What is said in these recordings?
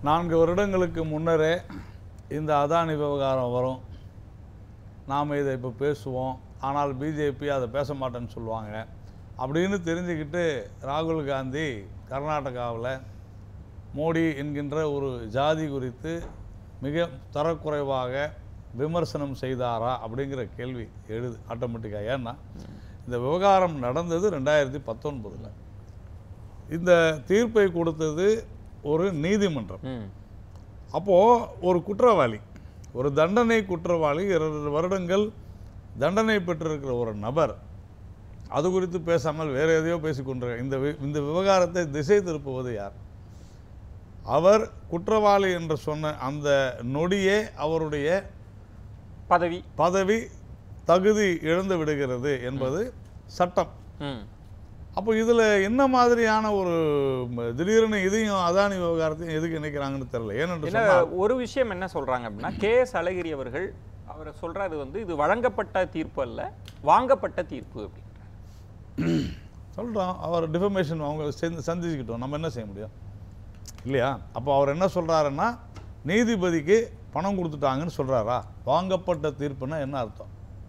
நான்கு வருடங்களுக்கு முன்னரே இந்த அதானி விவகாரம் வரும் நாம் இதை இப்போ பேசுவோம் ஆனால் பிஜேபி அதை பேச மாட்டேன்னு சொல்லுவாங்க அப்படின்னு தெரிஞ்சுக்கிட்டு ராகுல் காந்தி கர்நாடகாவில் மோடி என்கின்ற ஒரு ஜாதி குறித்து மிக தரக்குறைவாக விமர்சனம் செய்தாரா அப்படிங்கிற கேள்வி எழுது ஆட்டோமேட்டிக்காக ஏன்னா இந்த விவகாரம் நடந்தது ரெண்டாயிரத்தி பத்தொன்பதில் இந்த தீர்ப்பை கொடுத்தது ஒரு நீதிமன்றம் ம் அப்போது ஒரு குற்றவாளி ஒரு தண்டனை குற்றவாளி இரண்டு வருடங்கள் தண்டனை பெற்றிருக்கிற ஒரு நபர் அது குறித்து பேசாமல் வேற எதையோ பேசிக்கொண்டிருக்க இந்த வி- இந்த விவகாரத்தை திசை திருப்புவது யார் அவர் குற்றவாளி என்று சொன்ன அந்த நொடியே அவருடைய பதவி பதவி தகுதி இழந்து விடுகிறது என்பது சட்டம் ம் அப்போ இதில் என்ன மாதிரியான ஒரு ம, திடீர்னு இதையும் அதானி விவகாரத்தையும் எதுக்கு இணைக்கிறாங்கன்னு தெரியல ஏனென்று என்ன சொன்னால் ஒரு விஷயம் என்ன சொல்றாங்க அப்படின்னா கே எஸ் அழகிரி அவர்கள் அவர் சொல்றாரு வந்து இது வழங்கப்பட்ட தீர்ப்பு அல்ல வாங்கப்பட்ட தீர்ப்பு அப்படின்னு சொல்கிறோம் அவர் டிஃபமேஷன் அவங்க சேர்ந்து சந்திச்சுக்கிட்டோம் நம்ம என்ன செய்ய முடியும் இல்லையா அப்போ அவர் என்ன சொல்கிறாருன்னா நீதிபதிக்கு பணம் கொடுத்துட்டாங்கன்னு சொல்கிறாரா வாங்கப்பட்ட தீர்ப்புன்னா என்ன அர்த்தம்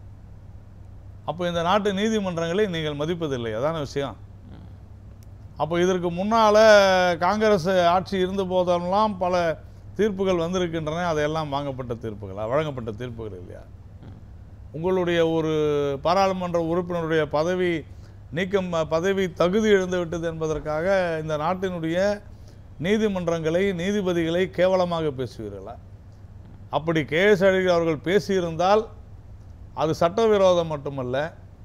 அப்போ இந்த நாட்டு நீதிமன்றங்களை நீங்கள் மதிப்பதில்லை அதான விஷயம் அப்போ இதற்கு முன்னால் காங்கிரஸ் ஆட்சி இருந்த போதெல்லாம் பல தீர்ப்புகள் வந்திருக்கின்றன அதையெல்லாம் வாங்கப்பட்ட தீர்ப்புகளா வழங்கப்பட்ட தீர்ப்புகள் இல்லையா உங்களுடைய ஒரு பாராளுமன்ற உறுப்பினருடைய பதவி நீக்கம் பதவி தகுதி இழந்து விட்டது என்பதற்காக இந்த நாட்டினுடைய நீதிமன்றங்களை நீதிபதிகளை கேவலமாக பேசுவீர்களா அப்படி கே எஸ் அழகிரி அவர்கள் பேசியிருந்தால் அது சட்டவிரோதம் மட்டுமல்ல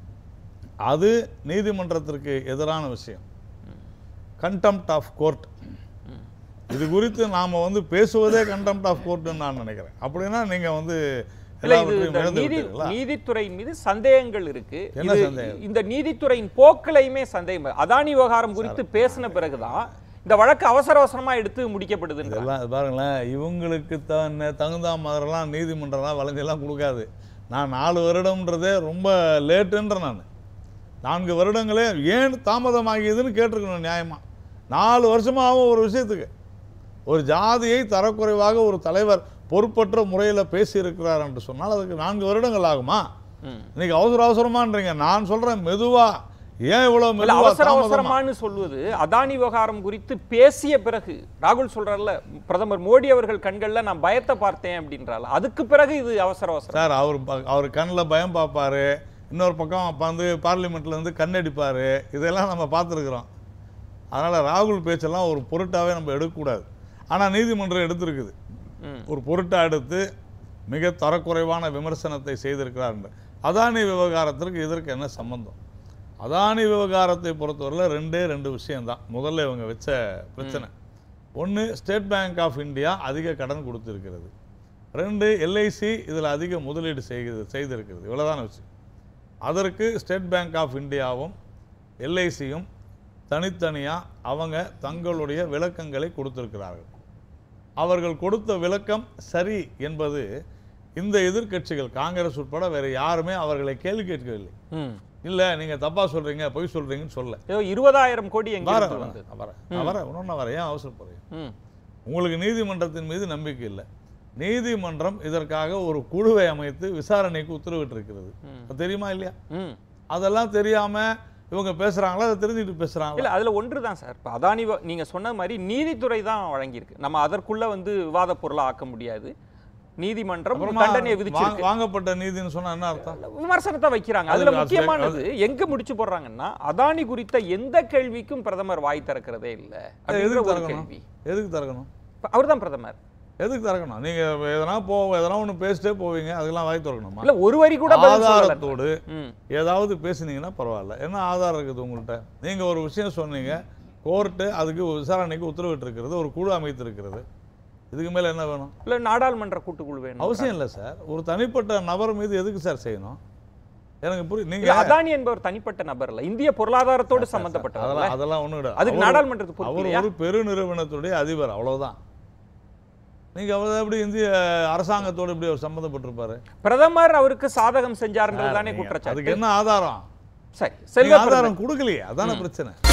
அது நீதிமன்றத்திற்கு எதிரான விஷயம் கண்டெம்ட் ஆஃப் கோர்ட் இது குறித்து நாம் வந்து பேசுவதே கண்டெம்ட் ஆஃப் கோர்ட்டுன்னு நான் நினைக்கிறேன் அப்படின்னா நீங்கள் வந்து இல்ல இது எல்லாவற்றையும் இந்த இழந்து நீதி விட்டீர்களா? நீதித்துறையின் மீது சந்தேகங்கள் இருக்கு என்ன இது- சந்தேகம்? இந்த நீதித்துறையின் போக்கிலையுமே சந்தேகம் அதானி விவகாரம் குறித்து பேசின பிறகுதான் இந்த வழக்கு அவசர அவசரமா எடுத்து முடிக்கப்படுதுன்ற இதெல்லாம் இது பாருங்களேன் இவங்களுக்கு தகுந்த தகுந்த மாதிரிலாம் நீதிமன்றம்லாம் வழங்கெல்லாம் கொடுக்காது நான் நாலு வருடம்ன்றதே ரொம்ப லேட்டுன்ற நான் நான்கு வருடங்களே ஏன் தாமதமாகியதுன்னு கேட்டிருக்கணும் நியாயமா நாலு வருஷமாகவும் ஒரு விஷயத்துக்கு ஒரு ஜாதியை தரக்குறைவாக ஒரு தலைவர் பொறுப்பற்ற முறையில் பேசியிருக்கிறார் என்று சொன்னால் அதுக்கு நான்கு வருடங்கள் ஆகுமா ம். இன்னைக்கு அவசர அவசரமான்றீங்க நான் சொல்றேன் மெதுவா ஏன் இவ்வளவு இல்ல மெதுவா அவசர தாமதமா அவசரமான்னு சொல்வது அதானி விவகாரம் குறித்து பேசிய பிறகு ராகுல் சொல்றாருல பிரதமர் மோடி அவர்கள் கண்கள்ல நான் பயத்தை பார்த்தேன் அப்படின்றால அதுக்கு பிறகு இது அவசர அவசரம் சார் அவர் ப- அவர் கண்ணில் பயம் பார்ப்பாரு இன்னொரு பக்கம் உட்காந்து பார்லிமெண்ட்ல இருந்து கண்ணடிப்பார் இதெல்லாம் நம்ம பார்த்துருக்குறோம் அதனால் ராகுல் பேச்செல்லாம் ஒரு பொருட்டாவே நம்ம எடுக்கக்கூடாது ஆனால் நீதிமன்றம் எடுத்திருக்குது ம். ஒரு பொருட்டா எடுத்து மிக தரக்குறைவான விமர்சனத்தை செய்திருக்கிறார் என்று. அதானி விவகாரத்திற்கு இதற்கு என்ன சம்பந்தம் அதானி விவகாரத்தை பொறுத்தவரையில் ரெண்டே ரெண்டு விஷயம்தான் முதல்ல இவங்க வச்ச பிரச்சனை ஒன்று ஸ்டேட் பேங்க் ஆஃப் இந்தியா அதிக கடன் கொடுத்திருக்கிறது ரெண்டு எல்ஐசி இதில் அதிக முதலீடு செய்கிறது செய்திருக்கிறது இவ்வளோதான விஷயம் அதற்கு ஸ்டேட் பேங்க் ஆஃப் இந்தியாவும் எல்ஐசியும் தனித்தனியாக அவங்க தங்களுடைய விளக்கங்களை கொடுத்திருக்கிறார்கள் அவர்கள் கொடுத்த விளக்கம் சரி என்பது இந்த எதிர்க்கட்சிகள் காங்கிரஸ் உட்பட வேற யாருமே அவர்களை கேள்வி கேட்கவில்லை ம். இல்லை நீங்கள் தப்பா சொல்றீங்க பொய் சொல்றீங்கன்னு சொல்ல ஏதோ இருபதாயிரம் கோடி எங்க வர இருந்து வந்தது வர வர வர இன்னொன்று வர ஏன் அவசரப்படுறீங்க ம். உங்களுக்கு நீதிமன்றத்தின் மீது நம்பிக்கை இல்லை நீதிமன்றம் இதற்காக ஒரு குழுவை அமைத்து விசாரணைக்கு உத்தரவிட்டிருக்கிறது அது தெரியுமா இல்லையா ம். அதெல்லாம் தெரியாம இவங்க பேசுறாங்களா அதை தெரிஞ்சுட்டு பேசுறாங்களா இல்ல அதுல ஒன்று தான் சார் இப்போ அதானி வ- நீங்க சொன்ன மாதிரி நீதித்துறை தான் வழங்கியிருக்கு நம்ம அதற்குள்ள வந்து விவாத பொருளா ஆக்க முடியாது நீதிமன்றம் அப்புறமா தண்டனையை வாங்க- விதிச்சிருக்கு வாங்கப்பட்ட நீதின்னு சொன்னா என்ன அர்த்தம் விமர்சனத்தை வைக்கிறாங்க அது- அதுல அது- முக்கியமானது எங்க முடிச்சு போடுறாங்கன்னா அதானி குறித்த எந்த கேள்விக்கும் பிரதமர் வாய் திறக்கிறதே இல்ல அப்படிங்கிற எதுக்கு ஒரு திறக்கணும் கேள்வி எதுக்கு திறக்கணும் அவர் தான் பிரதமர் எதுக்கு திறக்கணும் நீங்க எதனா போ எதனா ஒண்ணு பேசிட்டே போவீங்க அதுக்கெல்லாம் வாய் திறக்கணுமா இல்ல ஒரு வரி கூட பதில் சொல்லல ஆதாரத்தோடு ம். ஏதாவது பேசுனீங்கன்னா பரவாயில்ல என்ன ஆதாரம் இருக்குது உங்கள்கிட்ட நீங்க ஒரு விஷயம் சொன்னீங்க கோர்ட்டு அதுக்கு ஒரு விசாரணைக்கு உத்தரவிட்டிருக்கிறது ஒரு குழு அமைத்திருக்கிறது இதுக்கு மேல என்ன வேணும் இல்ல நாடாளுமன்ற கூட்டுக்குழு வேணும் அவசியம் இல்லை சார் ஒரு தனிப்பட்ட நபர் மீது எதுக்கு சார் செய்யணும் எனக்கு புரியும் நீங்க இல்ல, அதானி என்பவர் தனிப்பட்ட நபர் இல்ல இந்திய பொருளாதாரத்தோடு சம்பந்தப்பட்டவர் அதெல்லாம் அதெல்லாம் ஒண்ணு கிடையாது அதுக்கு அவர் நாடாளுமன்றத்துக்கு பொறுப்பு அவர் இல்லையா? ஒரு பெருநிறுவனத்துடைய அதிபர் அவ்வளவுதான் நீங்க அவர் எப்படி இந்திய அரசாங்கத்தோடு இப்படி அவர் சம்மந்தப்பட்டிருப்பாரு பிரதமர் அவருக்கு சாதகம் செஞ்சார்ன்றது தானே நீங்க குற்றச்சாட்டு அதுக்கு என்ன ஆதாரம் சரி நீங்க செல்வ ஆதாரம் கொடுக்கலையே அதான பிரச்சனை